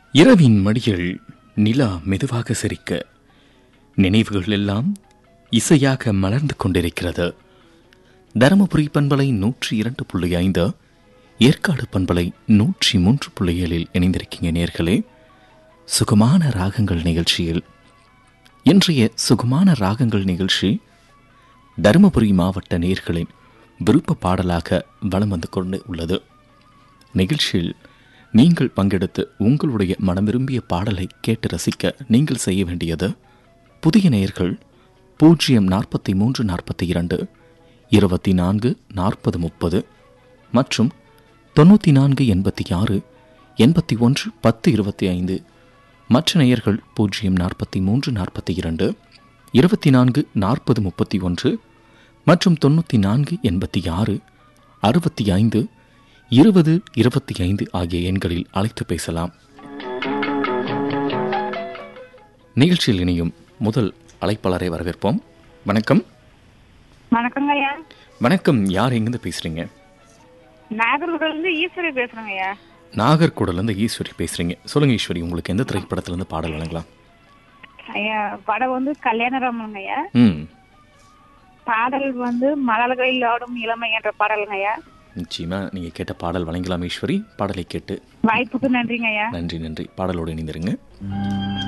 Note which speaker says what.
Speaker 1: இரவின் மடியில் நிலா மெதுவாக சிரிக்க நினைவுகள் எல்லாம் இசையாக மலர்ந்து கொண்டிருக்கிறது தருமபுரி பண்பலை நூற்றி இரண்டு புள்ளி ஐந்து ஏற்காடு பண்பலை நூற்றி மூன்று புள்ளி ஏழில் இணைந்திருக்கீங்க நேர்களே சுகமான ராகங்கள் நிகழ்ச்சியில் இன்றைய சுகமான ராகங்கள் நிகழ்ச்சி தருமபுரி மாவட்ட நேர்களின் விருப்ப பாடலாக வலம் வந்து கொண்டு உள்ளது நிகழ்ச்சியில் நீங்கள் பங்கெடுத்து உங்களுடைய மனம் விரும்பிய பாடலை கேட்டு ரசிக்க நீங்கள் செய்ய வேண்டியது புதிய நேயர்கள் பூஜ்ஜியம் நாற்பத்தி மூன்று நாற்பத்தி இரண்டு இருபத்தி நான்கு நாற்பது முப்பது மற்றும் தொண்ணூற்றி நான்கு எண்பத்தி ஆறு எண்பத்தி ஒன்று பத்து இருபத்தி ஐந்து மற்ற நேயர்கள் பூஜ்ஜியம் நாற்பத்தி மூன்று நாற்பத்தி இரண்டு இருபத்தி நான்கு நாற்பது முப்பத்தி ஒன்று மற்றும் தொண்ணூற்றி நான்கு எண்பத்தி ஆறு அறுபத்தி ஐந்து இருபது இருபத்தி ஐந்து ஆகிய எண்களில் அழைத்து பேசலாம் நிகழ்ச்சியில் இணையும் முதல் அழைப்பாளரை வரவேற்போம் வணக்கம்
Speaker 2: வணக்கங்க ஐயா
Speaker 1: வணக்கம் யார் எங்கிருந்து பேசுறீங்க
Speaker 2: நாகர்கோவில இருந்து ஈஸ்வரி பேசுறேங்க ஐயா
Speaker 1: நாகர்கோடல இருந்து ஈஸ்வரி பேசுறீங்க சொல்லுங்க ஈஸ்வரி உங்களுக்கு எந்த திரைப்படத்துல இருந்து பாடல் வழங்கலாம்
Speaker 2: ஐயா படம் வந்து கல்யாணராமனுங்க ஐயா
Speaker 1: ம்
Speaker 2: பாடல் வந்து மலர்களில் ஆடும் இளமை என்ற பாடலுங்க ஐயா
Speaker 1: நிச்சயமா நீங்க கேட்ட பாடல் வழங்கலாம் ஈஸ்வரி பாடலை கேட்டு
Speaker 2: வாய்ப்புக்கு நன்றிங்க ஐயா
Speaker 1: நன்றி நன்றி பாடலோடு இணைந்திருங்க